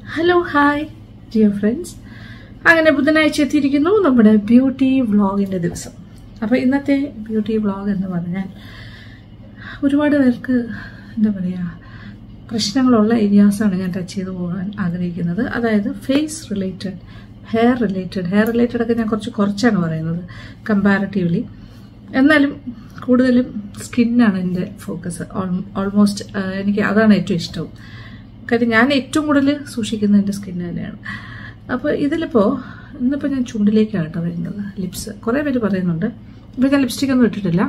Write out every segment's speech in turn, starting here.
hello hi dear friends അങ്ങനെ ബുധനാഴ്ച എത്തിയിരിക്കുന്നു നമ്മുടെ ബ്യൂട്ടി വ്ളോഗിൻ്റെ ദിവസം അപ്പോൾ ഇന്നത്തെ ബ്യൂട്ടി വ്ളോഗ് എന്ന് പറഞ്ഞാൽ ഒരുപാട് പേർക്ക് എന്താ പറയുക പ്രശ്നങ്ങളുള്ള ഏരിയാസാണ് ഞാൻ ടച്ച് ചെയ്ത് പോകാൻ ആഗ്രഹിക്കുന്നത് അതായത് face related hair related hair related ഒക്കെ ഞാൻ കുറച്ച് കുറച്ചാണ് പറയുന്നത് കമ്പാരിറ്റീവ്ലി എന്നാലും കൂടുതലും സ്കിന്നാണ് എൻ്റെ ഫോക്കസ് ഓൾമോസ്റ്റ് എനിക്ക് അതാണ് ഏറ്റവും ഇഷ്ടവും കാര്യം ഞാൻ ഏറ്റവും കൂടുതൽ സൂക്ഷിക്കുന്നത് എൻ്റെ സ്കിന്ന് തന്നെയാണ് അപ്പോൾ ഇതിലിപ്പോൾ ഇന്നിപ്പോൾ ഞാൻ ചുണ്ടിലേക്കാണ് കേട്ടോ വരുന്നത് ലിപ്സ് കുറേ പേര് പറയുന്നുണ്ട് ഇപ്പോൾ ഞാൻ ലിപ്സ്റ്റിക് ഒന്നും ഇട്ടിട്ടില്ല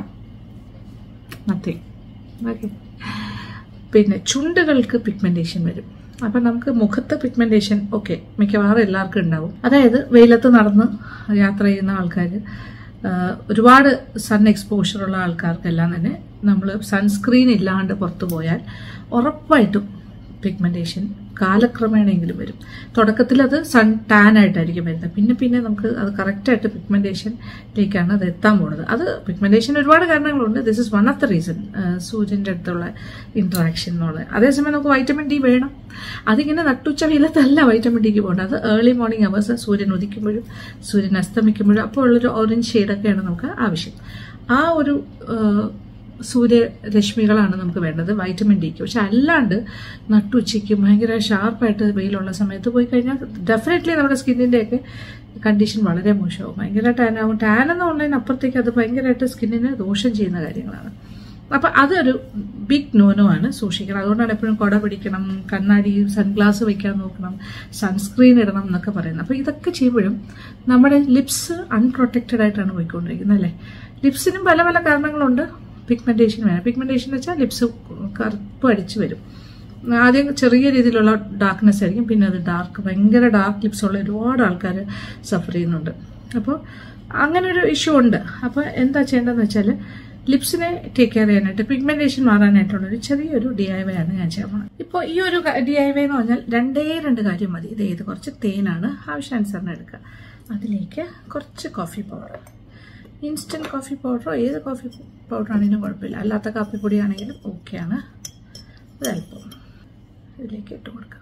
നത്തിങ് ഓക്കെ പിന്നെ ചുണ്ടുകൾക്ക് പിഗ്മെന്റേഷൻ വരും അപ്പം നമുക്ക് മുഖത്ത് പിഗ്മെന്റേഷൻ ഓക്കെ മിക്കവാറും എല്ലാവർക്കും ഉണ്ടാവും അതായത് വെയിലത്ത് നടന്ന് യാത്ര ചെയ്യുന്ന ആൾക്കാർ ഒരുപാട് സൺ എക്സ്പോഷർ ഉള്ള ആൾക്കാർക്കെല്ലാം തന്നെ നമ്മൾ സൺസ്ക്രീൻ ഇല്ലാണ്ട് പുറത്തു പോയാൽ ഉറപ്പായിട്ടും പിഗ്മെന്റേഷൻ കാലക്രമേണയെങ്കിലും വരും തുടക്കത്തിൽ അത് സൺ ടാൻ ആയിട്ടായിരിക്കും വരുന്നത് പിന്നെ പിന്നെ നമുക്ക് അത് കറക്റ്റായിട്ട് പിഗ്മെന്റേഷനിലേക്കാണ് അത് എത്താൻ പോകുന്നത് അത് പിഗ്മെന്റേഷൻ ഒരുപാട് കാരണങ്ങളുണ്ട് this is one of the reason സൂര്യൻ്റെ അടുത്തുള്ള ഇന്ററാക്ഷൻ എന്നുള്ളത് അതേസമയം നമുക്ക് വൈറ്റമിൻ ഡി വേണം അതിങ്ങനെ നട്ടുച്ച വെയിലത്തല്ല വൈറ്റമിൻ ഡിക്ക് പോകേണ്ടത് അത് ഏർലി മോർണിംഗ് അവേഴ്സ് സൂര്യൻ ഉദിക്കുമ്പോഴും സൂര്യൻ അസ്തമിക്കുമ്പോഴും അപ്പോൾ ഉള്ളൊരു ഓറഞ്ച് ഷെയ്ഡൊക്കെയാണ് നമുക്ക് ആവശ്യം ആ ഒരു സൂര്യരശ്മികളാണ് നമുക്ക് വേണ്ടത് വൈറ്റമിൻ ഡിക്ക് പക്ഷെ അല്ലാണ്ട് നട്ടുച്ചയ്ക്ക് ഭയങ്കര ഷാർപ്പായിട്ട് വെയിലുള്ള സമയത്ത് പോയി കഴിഞ്ഞാൽ ഡെഫിനറ്റ്ലി നമ്മുടെ സ്കിന്നിൻ്റെയൊക്കെ കണ്ടീഷൻ വളരെ മോശമാവും ഭയങ്കര ടാൻ ആവും ടാൻ എന്ന് പറഞ്ഞതിന് അപ്പുറത്തേക്ക് അത് ഭയങ്കരമായിട്ട് സ്കിന്നിന് ദോഷം ചെയ്യുന്ന കാര്യങ്ങളാണ് അപ്പൊ അതൊരു ബിഗ് നോനോ ആണ് സൂക്ഷിക്കണം അതുകൊണ്ടാണ് എപ്പോഴും കുട പിടിക്കണം കണ്ണാടി സൺഗ്ലാസ് വെക്കാൻ നോക്കണം സൺസ്ക്രീൻ ഇടണം എന്നൊക്കെ പറയുന്നത് അപ്പൊ ഇതൊക്കെ ചെയ്യുമ്പോഴും നമ്മുടെ ലിപ്സ് അൺപ്രൊട്ടക്റ്റഡ് ആയിട്ടാണ് പോയിക്കൊണ്ടിരിക്കുന്നത് അല്ലേ ലിപ്സിനും പല പല കാരണങ്ങളുണ്ട് പിഗ്മെന്റേഷൻ വേണം പിഗ്മെന്റേഷൻ എന്ന് വെച്ചാൽ ലിപ്സ് കറുപ്പ് അടിച്ച് വരും ആദ്യം ചെറിയ രീതിയിലുള്ള ഡാർക്ക്നെസ് ആയിരിക്കും പിന്നെ അത് ഡാർക്ക് ഭയങ്കര ഡാർക്ക് ലിപ്സ് ഉള്ള ഒരുപാട് ആൾക്കാർ സഫർ ചെയ്യുന്നുണ്ട് അപ്പോൾ അങ്ങനെ ഒരു ഇഷ്യൂ ഉണ്ട് അപ്പോൾ എന്താ ചെയ്യേണ്ടതെന്ന് വെച്ചാൽ ലിപ്സിനെ ടേക്ക് കെയർ ചെയ്യാനായിട്ട് പിഗ്മെന്റേഷൻ മാറാനായിട്ടുള്ള ഒരു ചെറിയൊരു ഡി ഐ വൈ ആണ് ഞാൻ ചെയ്യുന്നത് ഇപ്പോൾ ഈ ഒരു ഡി ഐ വൈ എന്ന് പറഞ്ഞാൽ രണ്ടേ രണ്ട് കാര്യം മതി ഇത് ഏത് കുറച്ച് തേനാണ് ആവശ്യാനുസരണം എടുക്കുക അതിലേക്ക് കുറച്ച് കോഫി പൗഡർ ഇൻസ്റ്റൻറ്റ് കോഫി പൗഡറോ ഏത് കോഫി പൗഡർ ആണെങ്കിലും കുഴപ്പമില്ല അല്ലാത്ത കാപ്പിപ്പൊടി ആണെങ്കിലും ഓക്കെയാണ് അതല്പം ഇതിലേക്ക് ഇട്ട് കൊടുക്കാം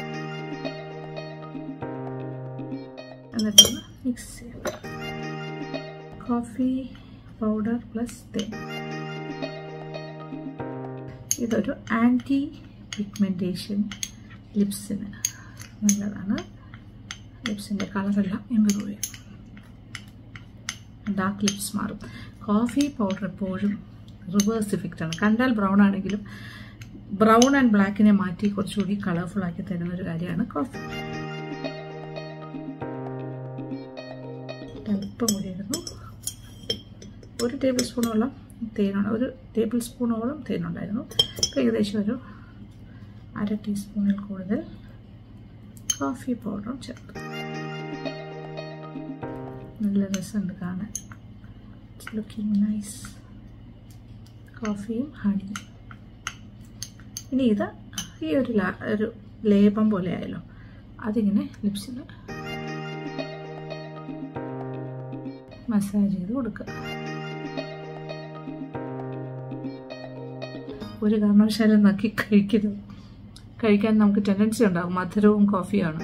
എന്നിട്ടൊന്ന് മിക്സ് ചെയ്യാം കോഫി പൗഡർ പ്ലസ് തേൻ ഇതൊരു ആൻറ്റി പിഗ്മെൻറ്റേഷൻ ലിപ്സിന് നല്ലതാണ് ലിപ്സിൻ്റെ കളറെല്ലാം ഇമ്പ്രൂവ് ചെയ്യും ഡാർക്ക് ലിപ്സ് മാറും കോഫി പൗഡർ എപ്പോഴും റിവേഴ്സ് ഇഫക്റ്റ് ആണ് കണ്ടാൽ ബ്രൗൺ ആണെങ്കിലും ബ്രൗൺ ആൻഡ് ബ്ലാക്കിനെ മാറ്റി കുറച്ചുകൂടി കളർഫുൾ ആക്കി തരുന്ന ഒരു കാര്യമാണ് കോഫി അല്പം കൂടി ഇടുന്നു ഒരു ടേബിൾ സ്പൂണോളം തേനാണ് ഒരു ടേബിൾ സ്പൂണോളം തേനുണ്ടായിരുന്നു ഏകദേശം ഒരു അര ടീസ്പൂണിൽ കൂടുതൽ കോഫി പൗഡറും ചേർത്തു നല്ല രസമുണ്ട് കാണാൻ ലുക്കിംഗ് നൈസ് കോഫിയും ഹണിയും ഇനി ഇത് ഈ ഒരു ഒരു ലേപം പോലെ ആയല്ലോ അതിങ്ങനെ ലിപ്സിന് മസാജ് ചെയ്ത് കൊടുക്കുക ഒരു കാരണവശാലും നക്കി കഴിക്കരുത് കഴിക്കാൻ നമുക്ക് ടെൻഡൻസി ഉണ്ടാകും മധുരവും കോഫിയാണ്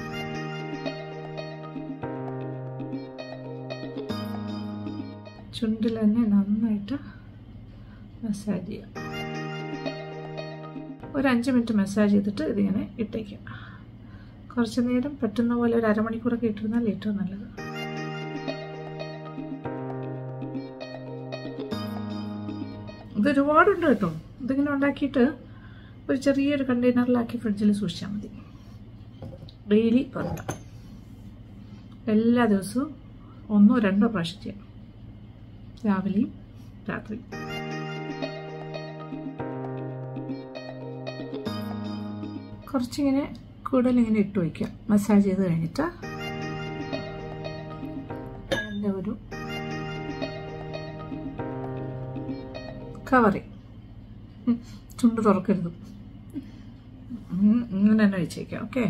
ചുണ്ടിൽ തന്നെ നന്നായിട്ട് മസാജ് ചെയ്യാം ഒരു അഞ്ച് മിനിറ്റ് മസാജ് ചെയ്തിട്ട് ഇതിങ്ങനെ ഇട്ടേക്കാം കുറച്ച് നേരം പറ്റുന്ന പോലെ ഒരു അരമണിക്കൂറൊക്കെ ഇട്ടിരുന്നാൽ ഏറ്റവും നല്ലത് ഇത് ഒരുപാടുണ്ട് കേട്ടോ ഇതിങ്ങനെ ഉണ്ടാക്കിയിട്ട് ഒരു ചെറിയൊരു കണ്ടെയ്നറിലാക്കി ഫ്രിഡ്ജിൽ സൂക്ഷിച്ചാൽ മതി ഡെയിലി പുറത്താം എല്ലാ ദിവസവും ഒന്നോ രണ്ടോ പ്രാവശ്യം ചെയ്യാം രാവിലെയും രാത്രിയും കുറച്ചിങ്ങനെ കൂടുതൽ ഇങ്ങനെ ഇട്ട് വയ്ക്കുക മസാജ് ചെയ്ത് കഴിഞ്ഞിട്ട് അതിൻ്റെ ഒരു കവറി ചുണ്ട് തുറക്കരുത് ഇങ്ങനെ തന്നെ വെച്ചേക്കാം ഓക്കെ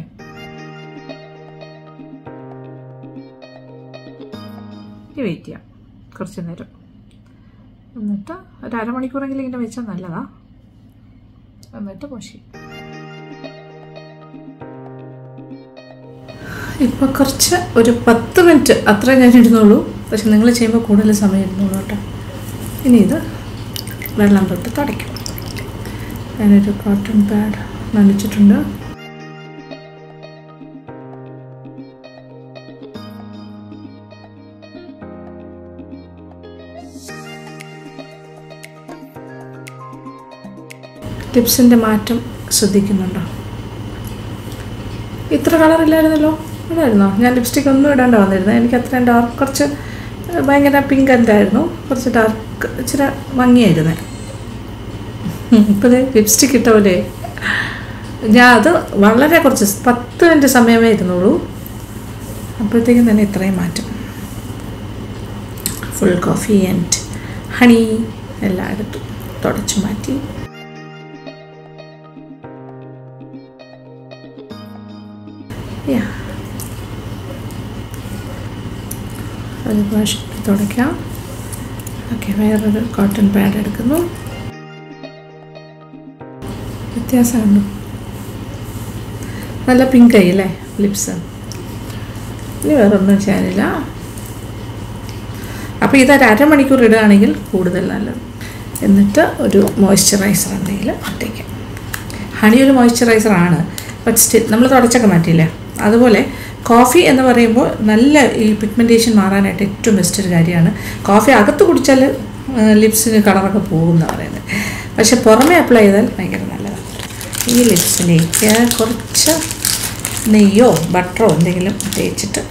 വെയിറ്റ് ചെയ്യാം കുറച്ച് നേരം എന്നിട്ട് ഒരു അരമണിക്കൂറെങ്കിലും ഇങ്ങനെ വെച്ചാൽ നല്ലതാ എന്നിട്ട് വാഷ് ചെയ്യും ഇപ്പോൾ കുറച്ച് ഒരു പത്ത് മിനിറ്റ് അത്രേ ഞാൻ ഇരുന്നുള്ളൂ പക്ഷെ നിങ്ങൾ ചെയ്യുമ്പോൾ കൂടുതൽ സമയം ഇരുന്നുള്ളൂ കേട്ടോ ഇനി ഇത് വെള്ളം തൊട്ട് തുടയ്ക്കും ഞാനൊരു കോട്ടൺ പാഡ് നനച്ചിട്ടുണ്ട് ലിപ്സിൻ്റെ മാറ്റം ശ്രദ്ധിക്കുന്നുണ്ടോ ഇത്ര കളറില്ലായിരുന്നല്ലോ ഇടായിരുന്നോ ഞാൻ ലിപ്സ്റ്റിക് ഒന്നും ഇടാണ്ട് വന്നിരുന്നത് എനിക്ക് അത്രയും ഡാർക്ക് കുറച്ച് ഭയങ്കര പിങ്ക് ആയിരുന്നു കുറച്ച് ഡാർക്ക് ഇച്ചിരി ഭംഗിയായിരുന്നേ ഇപ്പോൾ ലിപ്സ്റ്റിക് ഇട്ട പോലെ ഞാൻ അത് വളരെ കുറച്ച് പത്ത് മിനിറ്റ് സമയമേ ഇരുന്നുള്ളൂ അപ്പോഴത്തേക്കും തന്നെ ഇത്രയും മാറ്റം ഫുൾ കോഫി ആൻഡ് ഹണി എല്ലാം എടുത്തു തുടച്ചു മാറ്റി യാ ഒരു ബ്രഷ് തുടയ്ക്കാം ഓക്കെ വേറൊരു കോട്ടൺ പാഡ് എടുക്കുന്നു വ്യത്യാസമുണ്ടോ നല്ല പിങ്ക് ആയി അല്ലേ ലിപ്സ് ഇനി വേറൊന്നും ചെയ്യാനില്ല അപ്പോൾ ഇതൊരു അരമണിക്കൂർ ഇടുകയാണെങ്കിൽ കൂടുതൽ നല്ലത് എന്നിട്ട് ഒരു മോയ്സ്ചറൈസർ എന്തെങ്കിലും ഇട്ടേക്കാം ഹണി ഒരു മോയ്സ്ചറൈസർ ആണ് ബട്ട് സ്റ്റിൽ നമ്മൾ തുടച്ചൊക്കെ മാറ്റിയില്ലേ അതുപോലെ കോഫി എന്ന് പറയുമ്പോൾ നല്ല ഈ പിഗ്മെൻറ്റേഷൻ മാറാനായിട്ട് ഏറ്റവും ബെസ്റ്റ് ഒരു കാര്യമാണ് കോഫി അകത്ത് കുടിച്ചാൽ ലിപ്സിന് കളറൊക്കെ പോകും എന്നാണ് പറയുന്നത് പക്ഷെ പുറമേ അപ്ലൈ ചെയ്താൽ ഭയങ്കര നല്ലതാണ് ഈ ലിപ്സിലേക്ക് കുറച്ച് നെയ്യോ ബട്ടറോ എന്തെങ്കിലും തേച്ചിട്ട്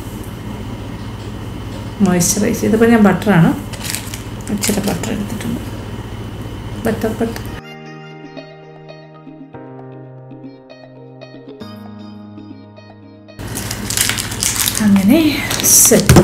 മോയ്സ്ചറൈസ് ഇതിപ്പോൾ ഞാൻ ബട്ടറാണ് ഇച്ചിരി ബട്ടർ എടുത്തിട്ടുണ്ട് ബട്ടർ ബട്ടർ അങ്ങനെ സെറ്റ്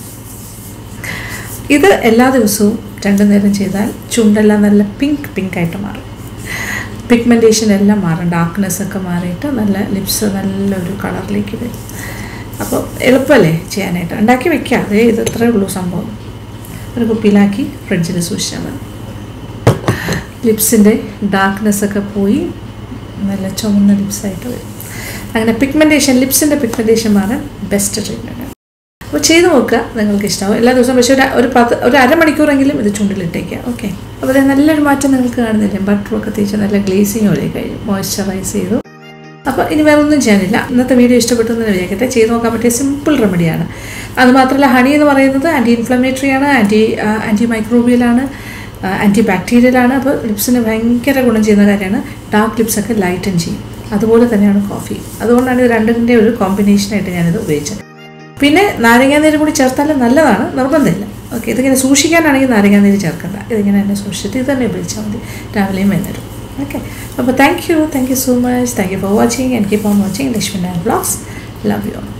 ഇത് എല്ലാ ദിവസവും രണ്ടു നേരം ചെയ്താൽ ചുണ്ടെല്ലാം നല്ല പിങ്ക് പിങ്ക് ആയിട്ട് മാറും പിഗ്മെൻറ്റേഷൻ എല്ലാം മാറും ഡാർക്ക്നെസ് ഒക്കെ മാറിയിട്ട് നല്ല ലിപ്സ് നല്ലൊരു കളറിലേക്ക് വരും അപ്പോൾ എളുപ്പമല്ലേ ചെയ്യാനായിട്ട് ഉണ്ടാക്കി വെക്കാം അതേ ഇത് ഇത്രയേ ഉള്ളൂ സംഭവം ഒരു കുപ്പിയിലാക്കി ഫ്രിഡ്ജിൽ സൂക്ഷിച്ചാൽ മതി ലിപ്സിൻ്റെ ഡാർക്ക്നെസ് ഒക്കെ പോയി നല്ല ചുവന്ന ലിപ്സായിട്ട് വരും അങ്ങനെ പിഗ്മെൻറ്റേഷൻ ലിപ്സിൻ്റെ പിഗ്മെൻറ്റേഷൻ മാറാൻ ബെസ്റ്റ് ട്രീറ്റ്മെൻറ്റ് അപ്പോൾ ചെയ്ത് നോക്കുക നിങ്ങൾക്ക് ഇഷ്ടമാവും എല്ലാ ദിവസവും പക്ഷേ ഒരു ഒരു പത്ത് ഒരു അരമണിക്കൂറെങ്കിലും ഇത് ചുണ്ടിലിട്ടേക്കുക ഓക്കെ അപ്പോൾ അത് നല്ലൊരു മാറ്റം നിങ്ങൾക്ക് കാണുന്നില്ലേ ബട്ടറൊക്കെ തേച്ച് നല്ല ഗ്ലേസിങ് പോലെ കഴിഞ്ഞു മോയ്സ്ചറൈസ് ചെയ്തു അപ്പോൾ ഇനി വേറെ ഒന്നും ചെയ്യാനില്ല ഇന്നത്തെ വീഡിയോ ഇഷ്ടപ്പെട്ടു എന്ന് വിചാരിക്കട്ടെ ചെയ്ത് നോക്കാൻ പറ്റിയ സിമ്പിൾ റെമഡിയാണ് അതുമാത്രമല്ല ഹണി എന്ന് പറയുന്നത് ആൻറ്റി ഇൻഫ്ലമേറ്ററി ആണ് ആൻറ്റി ആൻറ്റി മൈക്രോബിയലാണ് ആൻറ്റി ബാക്ടീരിയലാണ് അപ്പോൾ ലിപ്സിന് ഭയങ്കര ഗുണം ചെയ്യുന്ന കാര്യമാണ് ഡാർക്ക് ലിപ്സൊക്കെ ലൈറ്റൻ ചെയ്യും അതുപോലെ തന്നെയാണ് കോഫി അതുകൊണ്ടാണ് ഇത് രണ്ടിൻ്റെ ഒരു കോമ്പിനേഷനായിട്ട് ഞാനിത് ഉപയോഗിച്ചത് പിന്നെ നാരങ്ങാനീര് കൂടി ചേർത്താലും നല്ലതാണ് നിർബന്ധമില്ല ഓക്കെ ഇതിങ്ങനെ സൂക്ഷിക്കാനാണെങ്കിൽ നാരങ്ങാനീര് ചേർക്കണ്ട ഇതിങ്ങനെ തന്നെ സൂക്ഷിച്ചിട്ട് ഇത് തന്നെ ഉപയോഗിച്ചാൽ മതി രാവിലെയും വൈകുന്നേരം ഓക്കെ അപ്പോൾ thank you thank you so much thank you for watching and keep on watching Lakshmi Nair blogs love U